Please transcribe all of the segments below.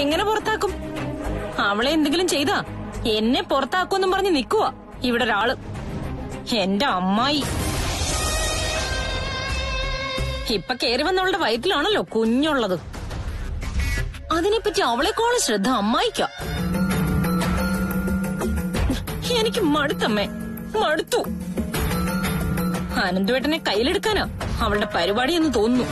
എങ്ങനെ പുറത്താക്കും അവളെ എന്തെങ്കിലും ചെയ്താ എന്നെ പുറത്താക്കുമെന്നും പറഞ്ഞ് നിക്കുവാ ഇവിടെ ഒരാള് എന്റെ അമ്മായി ഇപ്പൊ കേറി വന്നവളുടെ വയറ്റിലാണല്ലോ കുഞ്ഞുള്ളത് അതിനെപ്പറ്റി അവളെക്കോളം ശ്രദ്ധ അമ്മായിക്ക എനിക്ക് മടുത്തമ്മേ മടുത്തു അനന്തുവേട്ടനെ കയ്യിലെടുക്കാനാ അവളുടെ പരിപാടി എന്ന് തോന്നുന്നു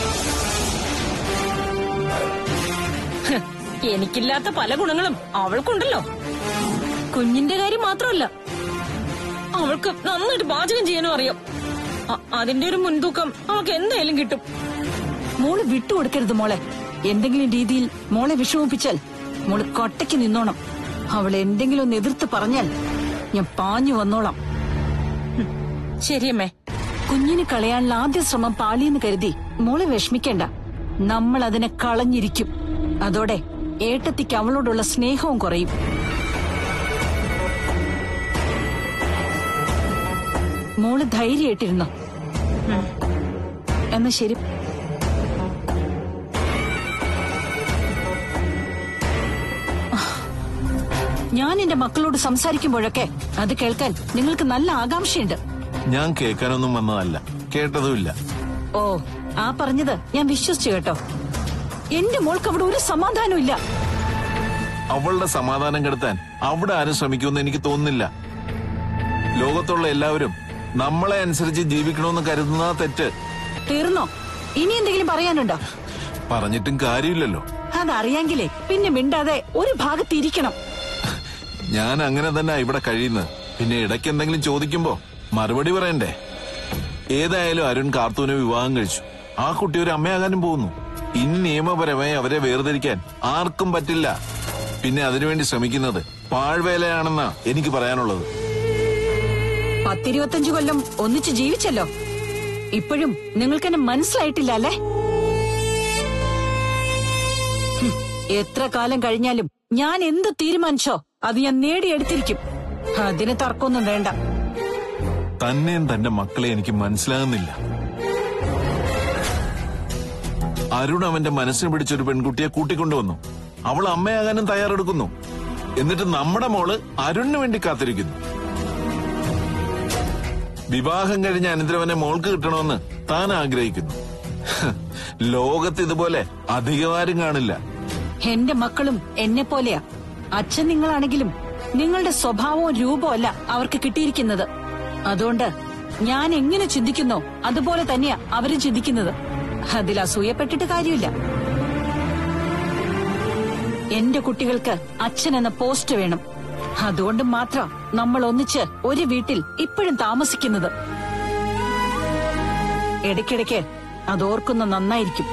ഹ്, എനിക്കില്ലാത്ത പല ഗുണങ്ങളും അവൾക്കുണ്ടല്ലോ കുഞ്ഞിന്റെ കാര്യം മാത്രമല്ല അവൾക്ക് നന്നായിട്ട് പാചകം ചെയ്യാനും അറിയാം അ- അതിന്റെ ഒരു മുൻതൂക്കം അവൾക്ക് എന്തായാലും കിട്ടും മോള് വിട്ടുകൊടുക്കരുത് മോളെ എന്തെങ്കിലും രീതിയിൽ മോളെ വിഷമിപ്പിച്ചാൽ മോള് കൊട്ടയ്ക്ക് നിന്നോണം അവൾ എന്തെങ്കിലും ഒന്ന് എതിർത്ത് പറഞ്ഞാൽ ഞാൻ പാഞ്ഞു വന്നോളാം ശരിയമ്മേ കുഞ്ഞിനെ കളയാനുള്ള ആദ്യ ശ്രമം പാളിയെന്ന് കരുതി മോളെ വിഷമിക്കേണ്ട നമ്മൾ അതിനെ കളഞ്ഞിരിക്കും അതോടെ ഏട്ടത്തിക്ക് അവളോടുള്ള സ്നേഹവും കുറയും മോള് ധൈര്യമായിട്ടിരുന്നോ എന്നാ ശരി ഞാൻ എന്റെ മക്കളോട് സംസാരിക്കുമ്പോഴൊക്കെ അത് കേൾക്കാൻ നിങ്ങൾക്ക് നല്ല ആകാംക്ഷയുണ്ട് ഞാൻ കേൾക്കാനൊന്നും വന്നതല്ല കേട്ടതുമില്ല ഓ ആ പറഞ്ഞത് ഞാൻ വിശ്വസിച്ചു കേട്ടോ എന്റെ മോൾക്ക് അവിടെ ഒരു സമാധാനവും ഇല്ല അവളുടെ സമാധാനം കെടുത്താൻ അവിടെ ആരും ശ്രമിക്കുമെന്ന് എനിക്ക് തോന്നുന്നില്ല ലോകത്തുള്ള എല്ലാവരും നമ്മളെ അനുസരിച്ച് ജീവിക്കണമെന്ന് കരുതുന്നതാ തെറ്റ് തീർന്നോ ഇനി എന്തെങ്കിലും പറയാനുണ്ടോ പറഞ്ഞിട്ടും കാര്യമില്ലല്ലോ അതറിയാങ്കിലേ പിന്നെ മിണ്ടാതെ ഒരു ഭാഗത്ത് ഇരിക്കണം ഞാൻ അങ്ങനെ തന്നെ ഇവിടെ കഴിയുന്നത് പിന്നെ ഇടയ്ക്ക് എന്തെങ്കിലും ചോദിക്കുമ്പോ മറുപടി പറയണ്ടേ ഏതായാലും അരുൺ കാർത്തൂനെ വിവാഹം കഴിച്ചു ആ കുട്ടി ഒരു അമ്മയാകാനും പോകുന്നു ഇനി നിയമപരമായി അവരെ വേർതിരിക്കാൻ ആർക്കും പറ്റില്ല പിന്നെ അതിനുവേണ്ടി ശ്രമിക്കുന്നത് പാഴ്വേലയാണെന്നാ എനിക്ക് പറയാനുള്ളത് പത്തിരുപത്തഞ്ചു കൊല്ലം ഒന്നിച്ച് ജീവിച്ചല്ലോ ഇപ്പോഴും നിങ്ങൾക്ക് എന്നെ മനസ്സിലായിട്ടില്ല അല്ലേ ഹും, എത്ര കാലം കഴിഞ്ഞാലും ഞാൻ എന്ത് തീരുമാനിച്ചോ അത് ഞാൻ നേടിയെടുത്തിരിക്കും അതിന് തർക്കമൊന്നും വേണ്ട തന്നെയും തന്റെ മക്കളെ എനിക്ക് മനസ്സിലാകുന്നില്ല അരുൺ അവന്റെ മനസ്സിന് പിടിച്ചൊരു പെൺകുട്ടിയെ കൂട്ടിക്കൊണ്ടുവന്നു അവൾ അമ്മയാകാനും തയ്യാറെടുക്കുന്നു എന്നിട്ട് നമ്മുടെ മോള് അരുണിന് വേണ്ടി കാത്തിരിക്കുന്നു വിവാഹം കഴിഞ്ഞ അനന്തരവനെ മോൾക്ക് കിട്ടണമെന്ന് താൻ ആഗ്രഹിക്കുന്നു ഹ്, ലോകത്ത് ഇതുപോലെ അധികമാരും കാണില്ല എന്റെ മക്കളും എന്നെ പോലെയാ അച്ഛൻ നിങ്ങളാണെങ്കിലും നിങ്ങളുടെ സ്വഭാവവും രൂപവും അല്ല അവർക്ക് കിട്ടിയിരിക്കുന്നത് അതുകൊണ്ട് ഞാൻ എങ്ങനെ ചിന്തിക്കുന്നോ അതുപോലെ തന്നെയാ അവരും ചിന്തിക്കുന്നത് അതിൽ അസൂയപ്പെട്ടിട്ട് കാര്യമില്ല എന്റെ കുട്ടികൾക്ക് അച്ഛൻ എന്ന പോസ്റ്റ് വേണം അതുകൊണ്ട് മാത്രം നമ്മൾ ഒന്നിച്ച് ഒരു വീട്ടിൽ ഇപ്പോഴും താമസിക്കുന്നത് ഇടയ്ക്കിടയ്ക്ക് അതോർക്കുന്ന നന്നായിരിക്കും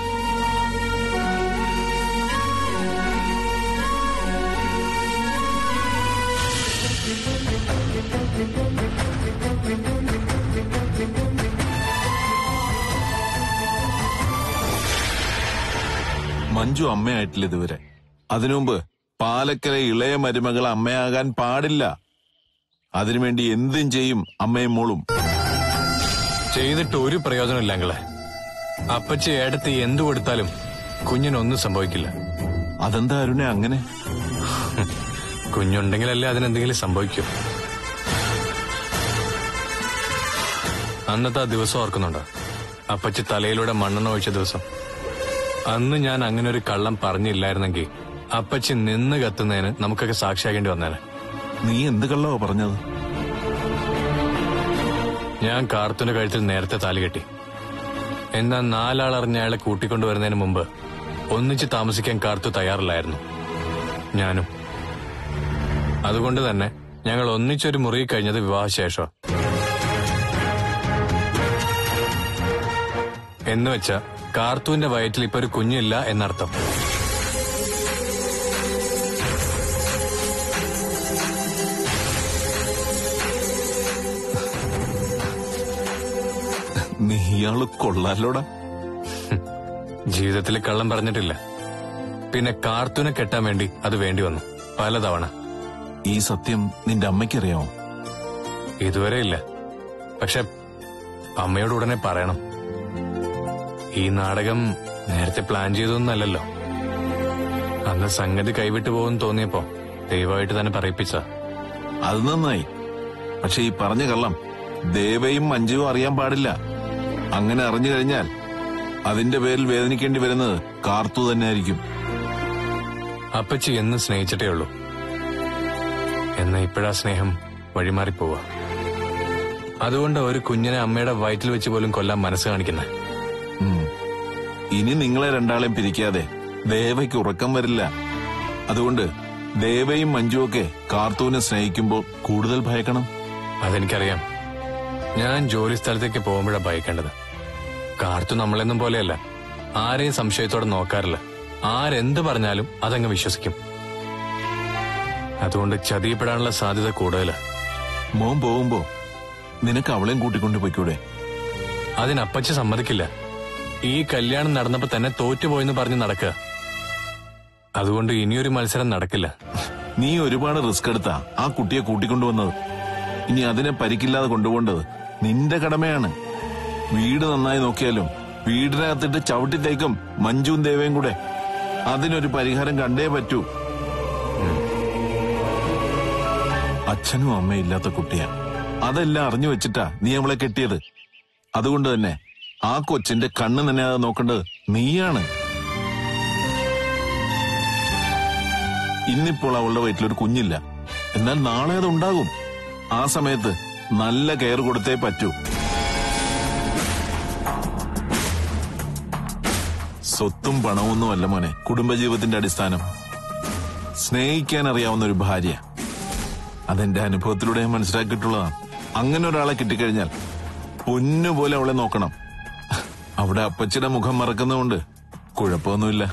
മഞ്ജു അമ്മയായിട്ടില്ല ഇതുവരെ അതിനുമുമ്പ് പാലക്കര ഇളയ മരുമകൾ അമ്മയാകാൻ പാടില്ല അതിനുവേണ്ടി എന്തും ചെയ്യും അമ്മയും മോളും ചെയ്തിട്ട് ഒരു പ്രയോജനമില്ല അങ്ങളെ അപ്പച്ചി ഏടത്തി എന്തു കൊടുത്താലും കുഞ്ഞിനൊന്നും സംഭവിക്കില്ല അതെന്താ അരുണെ അങ്ങനെ കുഞ്ഞുണ്ടെങ്കിലല്ലേ അതിനെന്തെങ്കിലും സംഭവിക്കൂ അന്നത്തെ ആ ദിവസം ഓർക്കുന്നുണ്ടോ അപ്പച്ചി തലയിലൂടെ മണ്ണെണ്ണ ഒഴിച്ച ദിവസം അന്ന് ഞാൻ അങ്ങനെ ഒരു കള്ളം പറഞ്ഞില്ലായിരുന്നെങ്കിൽ അപ്പച്ചി നിന്ന് കത്തുന്നതിന് നമുക്കൊക്കെ സാക്ഷിയാകേണ്ടി വന്നേനെ നീ എന്ത് കള്ളവോ പറഞ്ഞത് ഞാൻ കാർത്തുന്റെ കഴുത്തിൽ നേരത്തെ താലി കെട്ടി എന്നാൽ നാലാളറിഞ്ഞ അയാളെ കൂട്ടിക്കൊണ്ടുവരുന്നതിന് മുമ്പ് ഒന്നിച്ച് താമസിക്കാൻ കാർത്തു തയ്യാറില്ലായിരുന്നു ഞാനും അതുകൊണ്ട് തന്നെ ഞങ്ങൾ ഒന്നിച്ചൊരു മുറി കഴിഞ്ഞത് വിവാഹശേഷം എന്ന് വെച്ച കാർത്തുവിന്റെ വയറ്റിൽ ഇപ്പൊ ഒരു കുഞ്ഞില്ല എന്നർത്ഥം നീ ഇയാള് കൊള്ളാലോടാ ജീവിതത്തിൽ കള്ളം പറഞ്ഞിട്ടില്ല പിന്നെ കാർത്തുവിനെ കെട്ടാൻ വേണ്ടി അത് വേണ്ടി വന്നു പലതവണ ഈ സത്യം നിന്റെ അമ്മയ്ക്കറിയാമോ ഇതുവരെ ഇല്ല പക്ഷെ അമ്മയോട് ഉടനെ പറയണം ഈ നാടകം നേരത്തെ പ്ലാൻ ചെയ്തൊന്നല്ലല്ലോ അന്ന് സംഗതി കൈവിട്ടു പോകുമെന്ന് തോന്നിയപ്പോ ദയവായിട്ട് തന്നെ പറയിപ്പിച്ച അത് നന്നായി പക്ഷെ ഈ പറഞ്ഞ കള്ളം ദേവയും മഞ്ജുവും അറിയാൻ പാടില്ല അങ്ങനെ അറിഞ്ഞു കഴിഞ്ഞാൽ അതിന്റെ പേരിൽ വേദനിക്കേണ്ടി വരുന്നത് കാർത്തു തന്നെ ആയിരിക്കും അപ്പച്ചി എന്നും സ്നേഹിച്ചിട്ടേ ഉള്ളൂ എന്നാ ഇപ്പോഴാ സ്നേഹം വഴിമാറിപ്പോവാ അതുകൊണ്ട് ഒരു കുഞ്ഞിനെ അമ്മയുടെ വയറ്റിൽ വെച്ച് പോലും കൊല്ലാൻ മനസ്സ് കാണിക്കുന്നത് ഉം. ഇനി നിങ്ങളെ രണ്ടാളെയും പിരിക്കാതെ ദേവയ്ക്ക് ഉറക്കം വരില്ല അതുകൊണ്ട് ദേവയും മഞ്ജുവൊക്കെ കാർത്തൂനെ സ്നേഹിക്കുമ്പോൾ കൂടുതൽ ഭയക്കണം അതെനിക്കറിയാം ഞാൻ ജോലി സ്ഥലത്തേക്ക് പോകുമ്പോഴാ ഭയക്കേണ്ടത് കാർത്തു നമ്മളെന്നും പോലെയല്ല ആരെയും സംശയത്തോടെ നോക്കാറില്ല ആരെന്ത് പറഞ്ഞാലും അതങ്ങ് വിശ്വസിക്കും അതുകൊണ്ട് ചതിയപ്പെടാനുള്ള സാധ്യത കൂടുതലാ മോൻ പോകുമ്പോ നിനക്ക് അവളെയും കൂട്ടിക്കൊണ്ടു പോയിക്കൂടെ അതിനപ്പച്ച സമ്മതിക്കില്ല ഈ കല്യാണം നടന്നപ്പോ തന്നെ തോറ്റുപോയെന്ന് പറഞ്ഞ് നടക്കുക അതുകൊണ്ട് ഇനിയൊരു മത്സരം നടക്കില്ല നീ ഒരുപാട് റിസ്ക് എടുത്താ ആ കുട്ടിയെ കൂട്ടിക്കൊണ്ടുവന്നത് ഇനി അതിനെ പരിക്കില്ലാതെ കൊണ്ടുപോകേണ്ടത് നിന്റെ കടമയാണ് വീട് നന്നായി നോക്കിയാലും വീടിനകത്തിട്ട് ചവിട്ടിത്തേക്കും മഞ്ജുവും ദേവയും കൂടെ അതിനൊരു പരിഹാരം കണ്ടേ പറ്റൂ അച്ഛനും അമ്മയും ഇല്ലാത്ത കുട്ടിയാ അതെല്ലാം അറിഞ്ഞു വെച്ചിട്ടാ നീ അവളെ കെട്ടിയത് അതുകൊണ്ട് തന്നെ ആ കൊച്ചിന്റെ കണ്ണ് തന്നെ അത് നോക്കേണ്ടത് നീയാണ് ഇന്നിപ്പോൾ അവളുടെ വയറ്റിലൊരു കുഞ്ഞില്ല എന്നാൽ നാളെ അത് ഉണ്ടാകും ആ സമയത്ത് നല്ല കെയർ കൊടുത്തേ പറ്റൂ സ്വത്തും പണമൊന്നും അല്ല മോനെ കുടുംബജീവിതത്തിന്റെ അടിസ്ഥാനം സ്നേഹിക്കാൻ അറിയാവുന്ന ഒരു ഭാര്യ അതെന്റെ അനുഭവത്തിലൂടെ ഞാൻ മനസ്സിലാക്കിയിട്ടുള്ളതാണ് അങ്ങനെ ഒരാളെ കിട്ടിക്കഴിഞ്ഞാൽ പൊന്നുപോലെ അവളെ നോക്കണം അവിടെ അപ്പച്ചിയുടെ മുഖം മറക്കുന്നതുകൊണ്ട് കുഴപ്പമൊന്നുമില്ല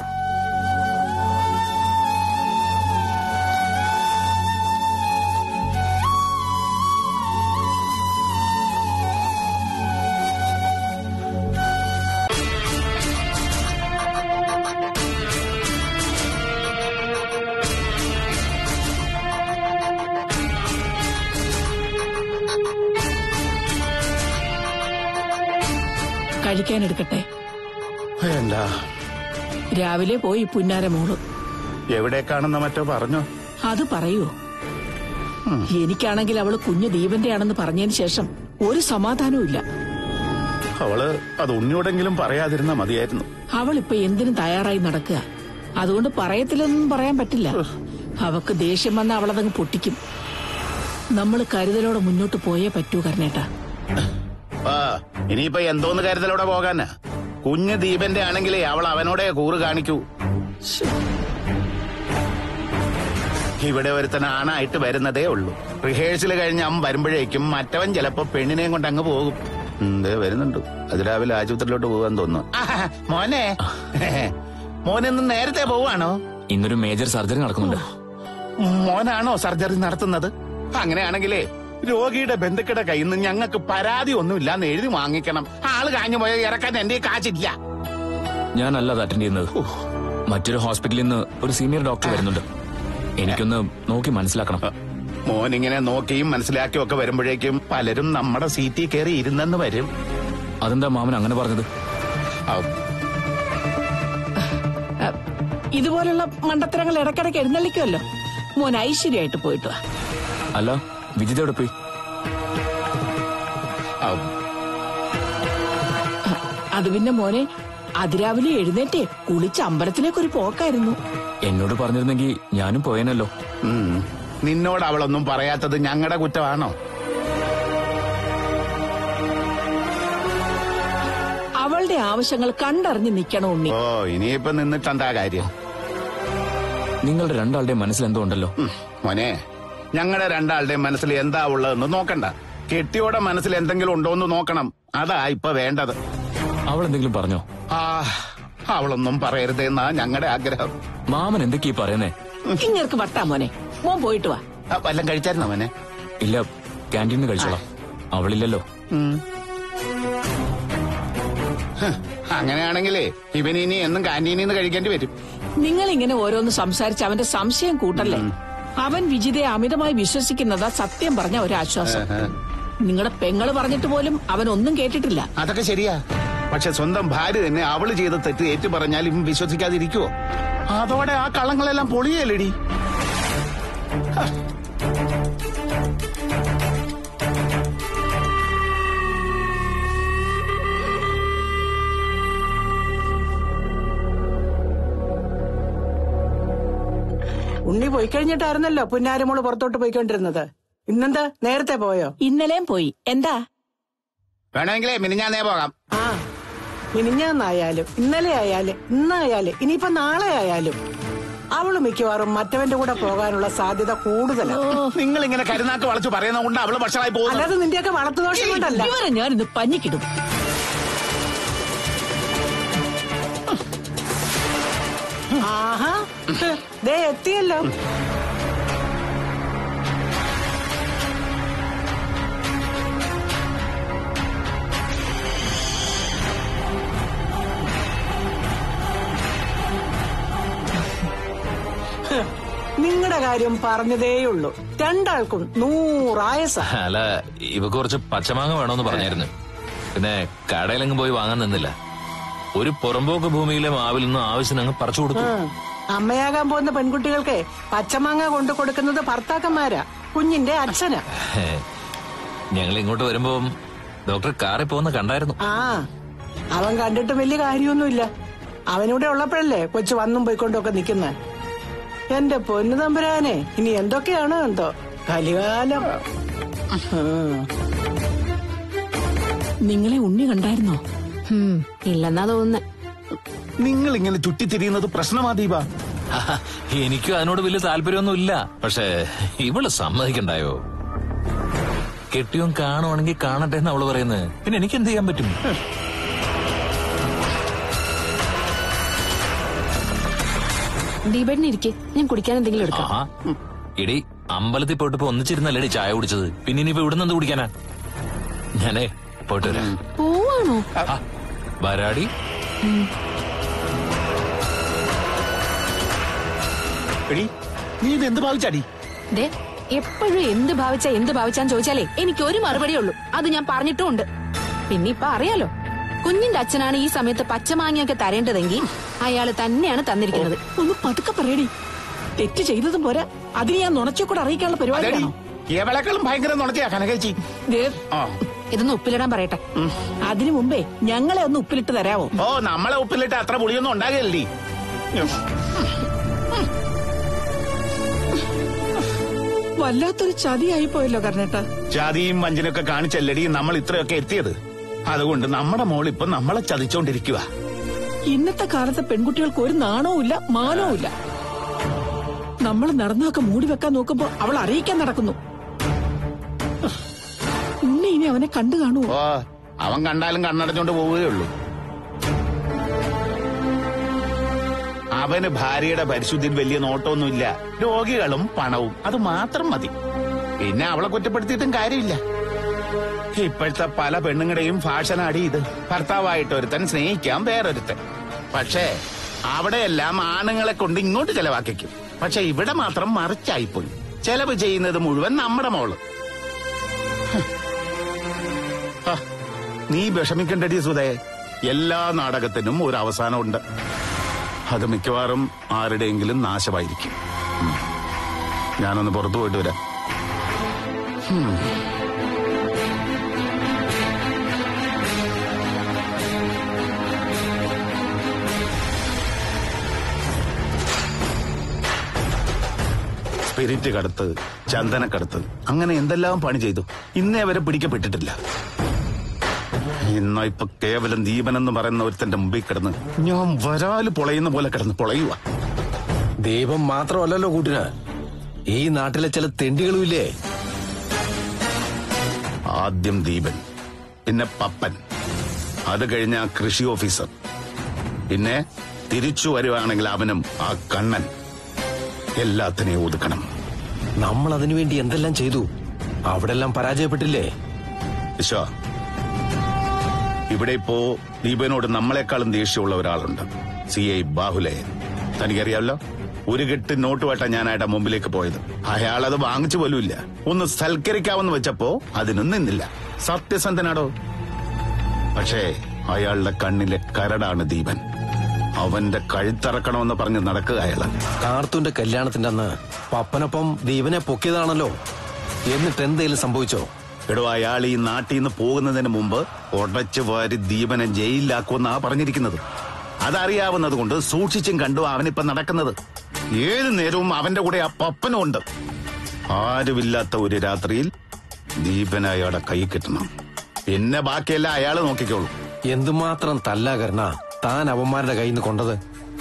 കഴിക്കാൻ എടുക്കട്ടെ വേണ്ട രാവിലെ പോയി പുന്നാര മോള് എവിടേക്കാണെന്ന് മറ്റോ പറഞ്ഞോ അത് പറയൂ എനിക്കാണെങ്കിൽ അവള് കുഞ്ഞു ദീപന്റെ ആണെന്ന് പറഞ്ഞതിന് ശേഷം ഒരു സമാധാനവും ഇല്ല അവള് അത് ഉണ്ണിയോടെങ്കിലും പറയാതിരുന്ന മതിയായിരുന്നു അവൾ ഇപ്പൊ എന്തിനും തയ്യാറായി നടക്കുക അതുകൊണ്ട് പറയത്തില്ലെന്നൊന്നും പറയാൻ പറ്റില്ല അവക്ക് ദേഷ്യം വന്ന അവളതങ്ങ് പൊട്ടിക്കും നമ്മൾ കരുതലോടെ മുന്നോട്ട് പോയേ പറ്റൂ കർണേട്ടാ ആ ഇനിയിപ്പൊ എന്തോന്ന് കരുതലോടെ പോകാനാ കുഞ്ഞ് ദീപന്റെ ആണെങ്കിലേ അവൾ അവനോടെ കൂറ് കാണിക്കൂ ഇവിടെ ഒരുത്തൻ ആണായിട്ട് വരുന്നതേ ഉള്ളൂ റിഹേഴ്സൽ കഴിഞ്ഞ് അവൻ വരുമ്പോഴേക്കും മറ്റവൻ ചിലപ്പോ പെണ്ണിനെയും കൊണ്ട് അങ്ങ് പോകും ഉം, ദേ വരുന്നുണ്ട് അത് രാവിലെ ആശുപത്രിയിലോട്ട് പോകാൻ തോന്നുന്നു ആഹാ, മോനെ മോനെന്ന് നേരത്തെ പോവാണോ ഇന്നൊരു മേജർ സർജറി നടക്കുന്നുണ്ട് മോനാണോ സർജറി നടത്തുന്നത് അങ്ങനെയാണെങ്കിലേ രോഗിയുടെ ബന്ധുക്കളുടെ കയ്യിൽ നിന്ന് ഞങ്ങൾക്ക് പരാതി ഒന്നുമില്ലാന്ന് എഴുതി വാങ്ങിക്കണം ആള് കാഞ്ഞു പോയ ഇറക്കാൻ എന്റെ കാശില്ല ഞാനല്ല അത് അറ്റൻഡ് ചെയ്യുന്നത് മറ്റൊരു ഹോസ്പിറ്റലിൽ നിന്ന് ഒരു സീനിയർ ഡോക്ടർ വരുന്നുണ്ട് എനിക്കൊന്ന് നോക്കി മനസ്സിലാക്കണം മോൻ ഇങ്ങനെ നോക്കിയും മനസ്സിലാക്കിയും ഒക്കെ വരുമ്പോഴേക്കും പലരും നമ്മുടെ സീറ്റിൽ കയറി ഇരുന്നെന്ന് വരും അതെന്താ മാമൻ അങ്ങനെ പറഞ്ഞത് ആ, അഹ്, ഇതുപോലുള്ള മണ്ടത്തരങ്ങൾ ഇടക്കിടക്ക് എഴുന്നള്ളിക്കുമല്ലോ മോൻ ഐശ്വര്യമായിട്ട് പോയിട്ട് വാ അല്ല വിജിത എവിടെ പോയി ആ, അത് പിന്നെ മോനെ അതിരാവിലെ എഴുന്നേറ്റേ കുളിച്ച് അമ്പലത്തിലേക്ക് ഒരു പോക്കായിരുന്നു എന്നോട് പറഞ്ഞിരുന്നെങ്കിൽ ഞാനും പോയേനല്ലോ ഉം. നിന്നോട് അവളൊന്നും പറയാത്തത് ഞങ്ങളുടെ കുറ്റമാണോ അവളുടെ ആവശ്യങ്ങൾ കണ്ടറിഞ്ഞ് നിക്കണം ഉണ്ണി ഓ ഇനിയിപ്പൊ നിന്നിട്ടെന്താ കാര്യം നിങ്ങളുടെ രണ്ടാളുടെയും മനസ്സിൽ എന്തോ ഉണ്ടല്ലോ ഉം, മോനെ ഞങ്ങളുടെ രണ്ടാളുടെയും മനസ്സിൽ എന്താ ഉള്ളതെന്ന് നോക്കണ്ട കെട്ടിയോടെ മനസ്സിൽ എന്തെങ്കിലും ഉണ്ടോന്ന് നോക്കണം അതാ ഇപ്പൊ വേണ്ടത് അവൾ എന്തെങ്കിലും പറഞ്ഞോ ആ അവളൊന്നും പറയരുതെന്നാ ഞങ്ങളുടെ ആഗ്രഹം മാമൻ എന്തൊക്കെയാ ഈ പറയുന്നേ ഇങ്ങർക്ക് വട്ടാ മോനെ മോൻ പോയിട്ട് വാ ആ, വല്ലതും കഴിച്ചായിരുന്നോ മോനെ ഇല്ല ക്യാൻറ്റീനിൽ കഴിച്ചോളാം അവളില്ലല്ലോ ഉം. ഹ്, അങ്ങനെയാണെങ്കിലേ ഇവൻ ഇനി എന്നും കാന്റീനിൽ നിന്ന് കഴിക്കേണ്ടി വരും നിങ്ങൾ ഇങ്ങനെ ഓരോന്ന് സംസാരിച്ച് അവന്റെ സംശയം കൂട്ടല്ലേ അവൻ വിജിതയെ അമിതമായി വിശ്വസിക്കുന്നതാ സത്യം പറഞ്ഞ ഒരാശ്വാസം നിങ്ങളുടെ പെങ്ങള് പറഞ്ഞിട്ട് പോലും അവൻ ഒന്നും കേട്ടിട്ടില്ല അതൊക്കെ ശരിയാ പക്ഷെ സ്വന്തം ഭാര്യ തന്നെ അവള് ചെയ്ത തെറ്റ് ഏറ്റു പറഞ്ഞാൽ ഇവൻ വിശ്വസിക്കാതിരിക്കുവോ അതോടെ ആ കള്ളങ്ങളെല്ലാം പൊളിയല്ലേടി ഉണ്ണി പോയി കഴിഞ്ഞിട്ടായിരുന്നല്ലോ പുന്നാരമോള് പുറത്തോട്ട് പോയിക്കൊണ്ടിരുന്നത് ഇന്നെന്താ നേരത്തെ പോയോ ഇന്നലെയും പോയി എന്താ വേണമെങ്കിലേ മിനിഞ്ഞാന്നേ പോകാം ആ മിനിഞ്ഞാന്നായാലും ഇന്നലെ ആയാലും ഇന്നായാലും ഇനിയിപ്പോ നാളെ ആയാലും അവള് മിക്കവാറും മറ്റവന്റെ കൂടെ പോകാനുള്ള സാധ്യത കൂടുതലാണ് നിങ്ങൾ ഇങ്ങനെ കരുനാക്ക് വളച്ചു പറയുന്നത് കൊണ്ട് അവള് വഷളായി പോകുന്നത് അല്ലാതെ നിന്റെയൊക്കെ വളർത്തുദോഷം കൊണ്ടല്ല ഇവരെ ഞാനിന്ന് പഞ്ഞിക്കിടും ആഹാ ദേ എത്തിയല്ലോ നിങ്ങളുടെ കാര്യം പറഞ്ഞതേയുള്ളൂ രണ്ടാൾക്കും നൂറായസ അല്ല ഇവ കുറച്ച് പച്ചമാങ്ങ വേണമെന്ന് പറഞ്ഞായിരുന്നു പിന്നെ കടയിലെങ്ങും പോയി വാങ്ങാൻ നിന്നില്ല ഒരു പുറമ്പോക്ക് ഭൂമിയിലെ മാവിൽ നിന്ന് ആവശ്യം അങ്ങ് പറിച്ചു കൊടുത്തു അമ്മയാകാൻ പോകുന്ന പെൺകുട്ടികൾക്ക് പച്ചമാങ്ങ കൊണ്ടു കൊടുക്കുന്നത് ഭർത്താക്കന്മാരാ കുഞ്ഞിന്റെ അച്ഛനാ ഞങ്ങൾ ഇങ്ങോട്ട് വരുമ്പോ ഡോക്ടർ കാറിൽ പോകുന്ന കണ്ടായിരുന്നു ആ അവൻ കണ്ടിട്ട് വലിയ കാര്യമൊന്നുമില്ല അവനിവിടെ ഉള്ളപ്പോഴല്ലേ കൊച്ചു വന്നും പോയിക്കൊണ്ടൊക്കെ നിൽക്കുന്നത് എന്റെ പൊന്നു തമ്പുരാനെ ഇനി എന്തൊക്കെയാണോ എന്തോ കലികാലം ഉം. നിങ്ങളെ ഉണ്ണി കണ്ടായിരുന്നോ ഹും, ഇല്ലെന്നാ തോന്നുന്നേ നിങ്ങൾ ഇങ്ങനെ ചുറ്റിത്തിരിയുന്നത് പ്രശ്നമാ ദീപ എനിക്കും അതിനോട് വലിയ താല്പര്യമൊന്നും ഇല്ല പക്ഷേ ഇവള് സമ്മതിക്കണ്ടായോ കെട്ടിയോൻ കാണുവാണെങ്കിൽ കാണട്ടെ എന്ന് അവള് പറയുന്നത് പിന്നെ എനിക്ക് എന്ത് ചെയ്യാൻ പറ്റും ദീപേട്ടന് ഇരിക്കെ ഞാൻ കുടിക്കാൻ എന്തെങ്കിലും എടുക്കാം ആഹാ എടി അമ്പലത്തിൽ പോയിട്ട് ഇപ്പൊ ഒന്നിച്ചിരുന്നല്ലേടി ചായ കുടിച്ചത് പിന്നെ ഇനിയിപ്പോ ഇവിടെ നിന്ന് കുടിക്കാനാ ഞാനേ പോയിട്ട് വരാം പോവാണോ ആ, വരാടി എടി നീ ഇത് എന്ത് ഭാവിച്ചാടി ദേ എപ്പോഴും എന്ത് ഭാവിച്ചാ എന്ത് ഭാവിച്ചാന്ന് ചോദിച്ചാലേ എനിക്ക് ഒരു മറുപടി ഉള്ളൂ അത് ഞാൻ പറഞ്ഞിട്ടുമുണ്ട് പിന്നെ ഇപ്പൊ അറിയാലോ കുഞ്ഞിന്റെ അച്ഛനാണ് ഈ സമയത്ത് പച്ചമാങ്ങയൊക്കെ തരേണ്ടതെങ്കിൽ അയാള് തന്നെയാണ് തന്നിരിക്കുന്നത് ഒന്ന് പതുക്കെ പറയടി തെറ്റ് ചെയ്തതും പോരാ അതിന് ഞാൻ നുണച്ചക്കൂടെ അറിയിക്കാനുള്ള അതെടി പരിപാടിയാണോ എവളെക്കാളും ഭയങ്കര നുണച്ചാ കനകേച്ചി ദേ, ആ ഇതൊന്ന് ഉപ്പിലിടാൻ പറയട്ടെ അതിനു മുമ്പേ ഞങ്ങളെ ഒന്ന് ഉപ്പിലിട്ട് തരാവോ ഓ നമ്മളെ ഉപ്പിലിട്ട് അത്ര പുളിയൊന്നും ഉണ്ടാകില്ലേ വല്ലാത്തൊരു ചതിയായി പോയല്ലോ കർണേട്ട ജാതിയും വഞ്ചനൊക്കെ കാണിച്ചല്ലടി നമ്മൾ ഇത്രയൊക്കെ എത്തിയത് അതുകൊണ്ട് നമ്മുടെ മോൾ ഇപ്പൊ നമ്മളെ ചതിച്ചോണ്ടിരിക്കുക ഇന്നത്തെ കാലത്തെ പെൺകുട്ടികൾക്ക് ഒരു നാണവും ഇല്ല മാനവും ഇല്ല നമ്മൾ നടന്നൊക്കെ മൂടി വെക്കാൻ നോക്കുമ്പോ അവൾ അറിയിക്കാൻ നടക്കുന്നു ഉണ്ണി ഇനി അവനെ കണ്ടു കാണുവോ ഓ അവൻ കണ്ടാലും കണ്ണടച്ചോണ്ട് പോവുകയുള്ളൂ അവന് ഭാര്യയുടെ പരിശുദ്ധിയിൽ വലിയ നോട്ടമൊന്നുമില്ല രോഗികളും പണവും അത് മാത്രം മതി പിന്നെ അവളെ കുറ്റപ്പെടുത്തിയിട്ടും കാര്യമില്ല ഇപ്പോഴത്തെ പല പെണ്ണുങ്ങളുടെയും ഫാഷനാടി ഇത് ഭർത്താവായിട്ട് ഒരുത്തൻ സ്നേഹിക്കാം വേറൊരുത്തൻ പക്ഷേ അവിടെയെല്ലാം ആണുങ്ങളെ കൊണ്ട് ഇങ്ങോട്ട് ചെലവാക്കിക്കും പക്ഷെ ഇവിടെ മാത്രം മറിച്ചായിപ്പോയി ചെലവ് ചെയ്യുന്നത് മുഴുവൻ നമ്മുടെ മോള് ഹ, നീ വിഷമിക്കണ്ടടി സുധേ എല്ലാ നാടകത്തിനും ഒരു അവസാനമുണ്ട് അത് മിക്കവാറും ആരുടെയെങ്കിലും നാശമായിരിക്കും ഉം. ഞാനൊന്ന് പുറത്തു പോയിട്ട് വരാം ഉം. സ്പിരിറ്റ് കടത്ത് ചന്ദനക്കടത്ത് അങ്ങനെ എന്തെല്ലാം പണി ചെയ്തു ഇന്നേ വരെ പിടിക്കപ്പെട്ടിട്ടില്ല ഇന്ന ഇപ്പൊ കേവലം ദീപൻ എന്ന് പറയുന്ന ഒരുത്തന്റെ മുമ്പിൽ കിടന്ന് ഞാൻ വരാല് പൊളയുന്ന പോലെ കിടന്ന് പൊളയുക ദൈവം മാത്രമല്ലല്ലോ കൂട്ടിന് ഈ നാട്ടിലെ ചില തെണ്ടികളുമില്ലേ ആദ്യം ദീപൻ പിന്നെ പപ്പൻ അത് കഴിഞ്ഞ ആ കൃഷി ഓഫീസർ പിന്നെ തിരിച്ചു വരുവാണെങ്കിൽ അവനും ആ കണ്ണൻ എല്ലാത്തിനെയും ഒതുക്കണം നമ്മൾ അതിനു വേണ്ടി എന്തെല്ലാം ചെയ്തു അവിടെ എല്ലാം പരാജയപ്പെട്ടില്ലേ വിശ്വ ഇവിടെ ഇപ്പോ ദീപനോട് നമ്മളെക്കാളും ദേഷ്യമുള്ള ഒരാളുണ്ട് സി ഐ ബാഹുലയൻ തനിക്കറിയാമല്ലോ ഒരു കെട്ട് നോട്ടുവായിട്ടാ ഞാൻ അയാളുടെ മുമ്പിലേക്ക് പോയത് അയാൾ അത് വാങ്ങിച്ചു പോലുമില്ല ഒന്ന് സൽക്കരിക്കാമെന്ന് വെച്ചപ്പോ അതിനും നിന്നില്ല സത്യസന്ധനാടോ പക്ഷേ അയാളുടെ കണ്ണിലെ കരടാണ് ദീപൻ അവന്റെ കഴുത്തറക്കണമെന്ന് പറഞ്ഞ് നടക്കുക അയാള് കാർത്തൂന്റെ കല്യാണത്തിന്റെ അന്ന് പപ്പനൊപ്പം ദീപനെ പൊക്കിയതാണല്ലോ എന്നിട്ട് എന്തേലും സംഭവിച്ചോ എടോ അയാൾ ഈ നാട്ടിൽ നിന്ന് പോകുന്നതിന് മുമ്പ് ഉടച്ചു വാരി ദീപനെ ജയിലിലാക്കുമെന്നാ പറഞ്ഞിരിക്കുന്നത് അതറിയാവുന്നത് കൊണ്ട് സൂക്ഷിച്ചും കണ്ടു അവനിപ്പൊ നടക്കുന്നത് ഏത് നേരവും അവന്റെ കൂടെ ആ പപ്പനും ഉണ്ട് ആരുമില്ലാത്ത ഒരു രാത്രിയിൽ ദീപൻ അയാളുടെ കൈ കിട്ടണം പിന്നെ ബാക്കിയെല്ലാം അയാള് നോക്കിക്കോളൂ എന്തുമാത്രം തല്ലാ കരുണ താൻ അവന്മാരുടെ കയ്യിൽ നിന്ന് കൊണ്ടത്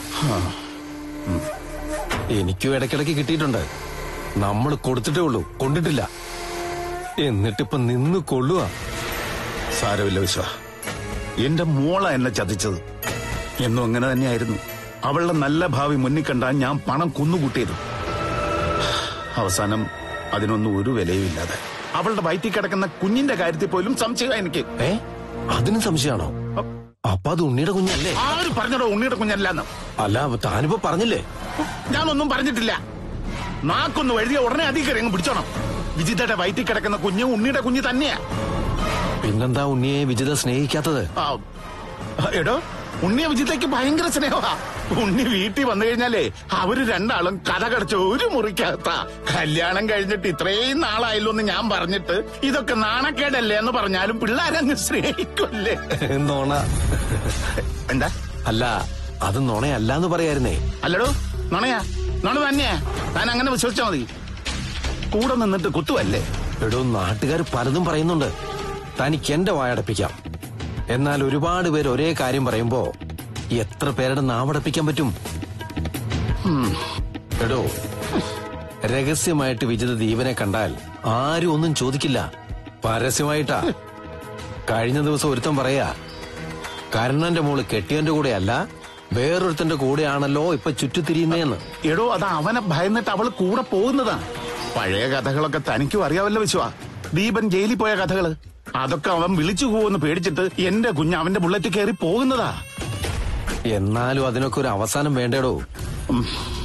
എനിക്കും ഇടയ്ക്കിടയ്ക്ക് കിട്ടിയിട്ടുണ്ട് നമ്മൾ കൊടുത്തിട്ടേ ഉള്ളൂ കൊണ്ടിട്ടില്ല എന്നിട്ടിപ്പൊ നിന്ന് കൊള്ളുക സാരമില്ല വിശ്വ എന്റെ മോള എന്നെ ചതിച്ചത് എന്നും അങ്ങനെ തന്നെയായിരുന്നു അവളുടെ നല്ല ഭാവി മുന്നിൽ കണ്ടാൽ ഞാൻ പണം കുന്നുകൂട്ടിയത് അവസാനം അതിനൊന്നും ഒരു വിലയുമില്ലാതെ അവളുടെ വയറ്റിൽ കിടക്കുന്ന കുഞ്ഞിന്റെ കാര്യത്തിൽ പോലും സംശയം എനിക്ക് ഏ അതിനും സംശയമാണോ അപ്പൊ അത് ഉണ്ണിയുടെ കുഞ്ഞല്ലേ ആര് പറഞ്ഞടോ ഉണ്ണിയുടെ കുഞ്ഞല്ലാന്ന് അല്ല താനിപ്പോ പറഞ്ഞില്ലേ ഞാനൊന്നും പറഞ്ഞിട്ടില്ല നാക്കൊന്ന് എഴുതിയ ഉടനെ അധികം പിടിച്ചോണം വിജിതയുടെ വയറ്റിൽ കിടക്കുന്ന കുഞ്ഞ് ഉണ്ണിയുടെ കുഞ്ഞ് തന്നെയാ പിന്നെന്താ ഉണ്ണിയെ വിജിത സ്നേഹിക്കാത്തത് ആ, എടോ ഉണ്ണിയ വിജിതയ്ക്ക് ഭയങ്കര സ്നേഹമാ ഉണ്ണി വീട്ടിൽ വന്നു കഴിഞ്ഞാലേ അവര് രണ്ടാളും കഥ കടച്ച ഒരു മുറിക്കകത്താ കല്യാണം കഴിഞ്ഞിട്ട് ഇത്രയും നാളായല്ലോ എന്ന് ഞാൻ പറഞ്ഞിട്ട് ഇതൊക്കെ നാണക്കേടല്ലേ എന്ന് പറഞ്ഞാലും പിള്ളേരങ്ങ് സ്നേഹിക്കുമല്ലേ നോണ എന്താ അല്ല അത് നുണയല്ല എന്ന് പറയായിരുന്നേ അല്ലടോ നുണയാ നുണ തന്നെയാ താൻ അങ്ങനെ വിശ്വസിച്ചാ മതി കൂടെ നിന്നിട്ട് കുത്തുവല്ലേ എടോ നാട്ടുകാർ പലതും പറയുന്നുണ്ട് തനിക്ക് എന്റെ വായടപ്പിക്കാം എന്നാൽ ഒരുപാട് പേര് ഒരേ കാര്യം പറയുമ്പോ എത്ര പേരുടെ നാവടപ്പിക്കാൻ പറ്റും ഉം. എടോ രഹസ്യമായിട്ട് വിജിത ദീപനെ കണ്ടാൽ ആരും ഒന്നും ചോദിക്കില്ല പരസ്യമായിട്ടാ കഴിഞ്ഞ ദിവസം ഒരുത്തൻ പറയാ കർണന്റെ മോള് കെട്ടിയന്റെ കൂടെയല്ല വേറൊരുത്തന്റെ കൂടെയാണല്ലോ ഇപ്പൊ ചുറ്റിത്തിരിയുന്നേന്ന് എടോ അത് അവനെ ഭയന്നിട്ട് അവള് കൂടെ പോകുന്നതാ പഴയ കഥകളൊക്കെ തനിക്കും അറിയാവല്ലോ വിശ്വ ദീപൻ ജയിലിൽ പോയ കഥകള് അതൊക്കെ അവൻ വിളിച്ചു പോകുമെന്ന് പേടിച്ചിട്ട് എന്റെ കുഞ്ഞ് അവന്റെ ബുള്ളറ്റ് കയറി പോകുന്നതാ എന്നാലും അതിനൊക്കെ ഒരു അവസാനം വേണ്ടേടോ ഉം,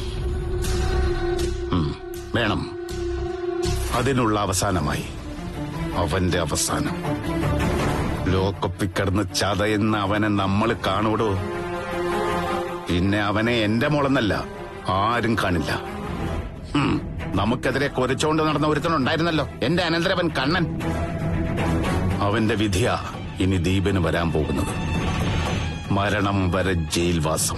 വേണം അതിനുള്ള അവസാനമായി അവന്റെ അവസാനം ലോക്കപ്പിൽ കിടന്ന് ചതയുന്ന അവനെ നമ്മൾ കാണൂടോ പിന്നെ അവനെ എന്റെ മോളെന്നല്ല ആരും കാണില്ല ഉം, നമുക്കെതിരെ കുരച്ചോണ്ട് നടന്ന ഒരുത്തനുണ്ടായിരുന്നല്ലോ എന്റെ അനന്തരവൻ കണ്ണൻ അവന്റെ വിധിയാ ഇനി ദീപന് വരാൻ പോകുന്നത് മരണം വരെ ജയിൽവാസം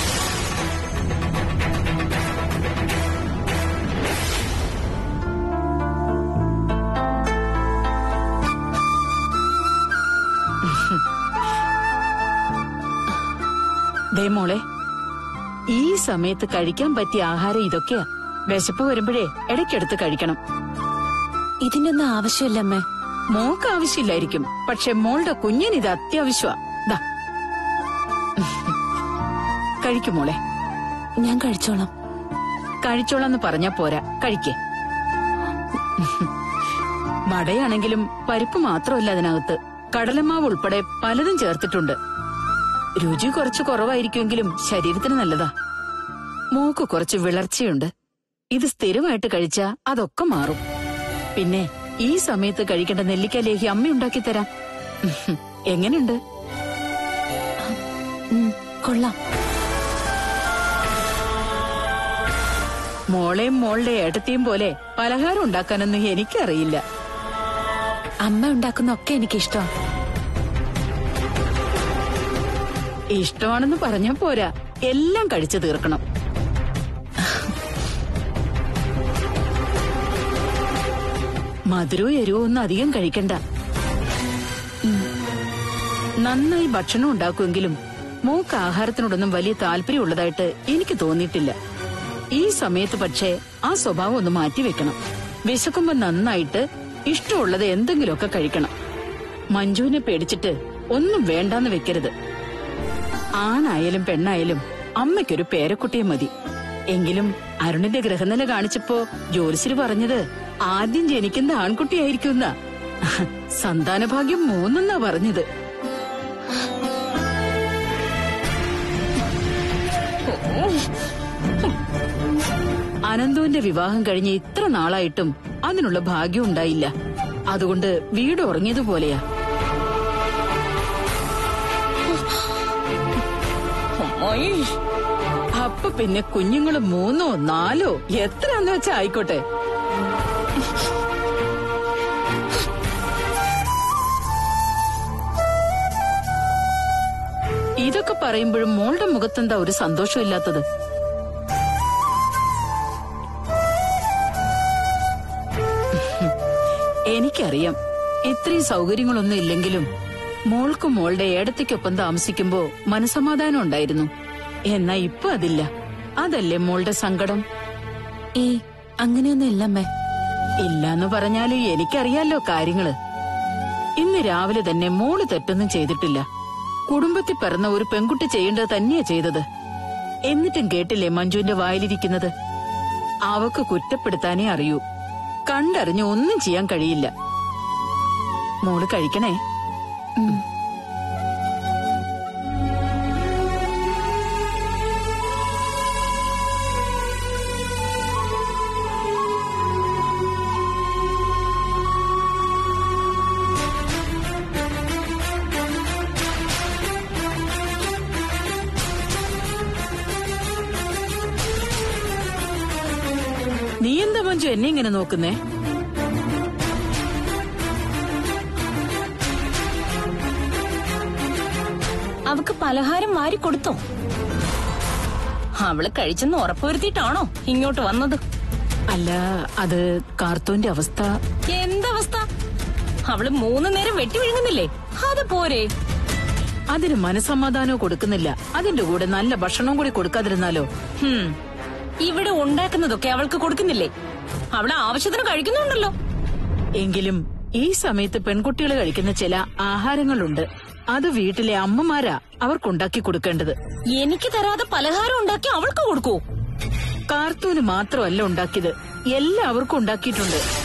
ദേ മോളെ ഈ സമയത്ത് കഴിക്കാൻ പറ്റിയ ആഹാരം ഇതൊക്കെയാ വിശപ്പ് വരുമ്പോഴേ ഇടയ്ക്കെടുത്ത് കഴിക്കണം ഇതിന്റെ ഒന്നും ആവശ്യമില്ല അമ്മേ മോക്ക് ആവശ്യമില്ലായിരിക്കും പക്ഷെ മോളുടെ കുഞ്ഞിന് ഇത് അത്യാവശ്യമാ ദാ കഴിക്കും മോളെ ഞാൻ കഴിച്ചോളാം കഴിച്ചോളാന്ന് പറഞ്ഞാ പോരാ കഴിക്കേ വടയാണെങ്കിലും പരിപ്പ് മാത്രമല്ല അതിനകത്ത് കടലമാവ് ഉൾപ്പെടെ പലതും ചേർത്തിട്ടുണ്ട് രുചി കുറച്ച് കുറവായിരിക്കുമെങ്കിലും ശരീരത്തിന് നല്ലതാ മൂക്ക് കുറച്ച് വിളർച്ചയുണ്ട് ഇത് സ്ഥിരമായിട്ട് കഴിച്ചാ അതൊക്കെ മാറും പിന്നെ ഈ സമയത്ത് കഴിക്കേണ്ട നെല്ലിക്ക ലേഹി അമ്മ ഉണ്ടാക്കി തരാം ഉഹും. എങ്ങനെയുണ്ട് ഉം, കൊള്ളാം മോളെയും മോളുടെ ഏട്ടത്തെയും പോലെ പലഹാരം ഉണ്ടാക്കാനൊന്നും എനിക്കറിയില്ല അമ്മ ഉണ്ടാക്കുന്ന ഒക്കെ എനിക്ക് ഇഷ്ടമാണ് ഇഷ്ടമാണെന്ന് പറഞ്ഞാ പോരാ എല്ലാം കഴിച്ചു തീർക്കണം മധുരവും എരിവും ഒന്നും അധികം കഴിക്കണ്ട ഉം. നന്നായി ഭക്ഷണം ഉണ്ടാക്കുമെങ്കിലും മൂക്ക് ആഹാരത്തിനോടൊന്നും വലിയ താല്പര്യമുള്ളതായിട്ട് എനിക്ക് തോന്നിയിട്ടില്ല ഈ സമയത്ത് പക്ഷേ ആ സ്വഭാവം ഒന്ന് മാറ്റിവെക്കണം വിശക്കുമ്പോ നന്നായിട്ട് ഇഷ്ടമുള്ളത് എന്തെങ്കിലുമൊക്കെ കഴിക്കണം മഞ്ജുവിനെ പേടിച്ചിട്ട് ഒന്നും വേണ്ടാന്ന് വെക്കരുത് ആണായാലും പെണ്ണായാലും അമ്മയ്ക്കൊരു പേരക്കുട്ടിയെ മതി എങ്കിലും അരുണിന്റെ ഗ്രഹനില കാണിച്ചപ്പോ ജോലിശ്ശേരി പറഞ്ഞത് ആദ്യം ജനിക്കുന്ന ആൺകുട്ടിയായിരിക്കുന്ന സന്താനഭാഗ്യം മൂന്നെന്നാ പറഞ്ഞത് അനന്തുവിന്റെ വിവാഹം കഴിഞ്ഞ് ഇത്ര നാളായിട്ടും അതിനുള്ള ഭാഗ്യം ഉണ്ടായില്ല അതുകൊണ്ട് വീട് ഉറങ്ങിയതുപോലെയാ ഐ, അപ്പൊ പിന്നെ കുഞ്ഞുങ്ങള് മൂന്നോ നാലോ എത്രയാന്ന് വെച്ചാ ആയിക്കോട്ടെ ഇതൊക്കെ പറയുമ്പോഴും മോളുടെ മുഖത്തെന്താ ഒരു സന്തോഷമില്ലാത്തത് എനിക്കറിയാം ഇത്രയും സൗകര്യങ്ങളൊന്നും ഇല്ലെങ്കിലും മോൾക്കും മോളുടെ ഏടത്തേക്കൊപ്പം താമസിക്കുമ്പോ മനസമാധാനം ഉണ്ടായിരുന്നു എന്നാ ഇപ്പൊ അതില്ല അതല്ലേ മോളുടെ സങ്കടം ഏ അങ്ങനെയൊന്നും ഇല്ലമ്മേ ഇല്ലാന്ന് പറഞ്ഞാലും എനിക്കറിയാലോ കാര്യങ്ങള് ഇന്ന് രാവിലെ തന്നെ മോള് തെറ്റൊന്നും ചെയ്തിട്ടില്ല കുടുംബത്തിൽ പിറന്ന ഒരു പെൺകുട്ടി ചെയ്യേണ്ടത് തന്നെയാ ചെയ്തത് എന്നിട്ടും കേട്ടില്ലേ മഞ്ജുവിന്റെ വായിലിരിക്കുന്നത് അവക്ക് കുറ്റപ്പെടുത്താനേ അറിയൂ കണ്ടറിഞ്ഞ് ഒന്നും ചെയ്യാൻ കഴിയില്ല മോള് കഴിക്കണേ നീ എന്താ മഞ്ജു എന്നെ ഇങ്ങനെ നോക്കുന്നേ അവക്ക് പലഹാരം വാരി കൊടുത്തോ അവള് കഴിച്ചെന്ന് ഉറപ്പുവരുത്തിയിട്ടാണോ ഇങ്ങോട്ട് വന്നത് അല്ല അത് കാർത്തൂന്റെ അവസ്ഥ എന്തവസ്ഥ അവള് മൂന്ന് നേരം വെട്ടി വിഴുങ്ങുന്നില്ലേ അത് പോരെ അതിന് മനസമാധാനവും കൊടുക്കുന്നില്ല അതിന്റെ കൂടെ നല്ല ഭക്ഷണവും കൂടി കൊടുക്കാതിരുന്നാലോ ഹും. ഇവിടെ ഉണ്ടാക്കുന്നതൊക്കെ അവൾക്ക് കൊടുക്കുന്നില്ലേ അവള് ആവശ്യത്തിന് കഴിക്കുന്നുണ്ടല്ലോ എങ്കിലും ഈ സമയത്ത് പെൺകുട്ടികൾ കഴിക്കുന്ന ചില ആഹാരങ്ങളുണ്ട് അത് വീട്ടിലെ അമ്മമാരാ അവർക്കുണ്ടാക്കി കൊടുക്കേണ്ടത് എനിക്ക് തരാതെ പലഹാരം ഉണ്ടാക്കി അവൾക്ക് കൊടുക്കൂ കാർത്തൂന് മാത്രമല്ല ഉണ്ടാക്കിയത് എല്ലാവർക്കും ഉണ്ടാക്കിയിട്ടുണ്ട്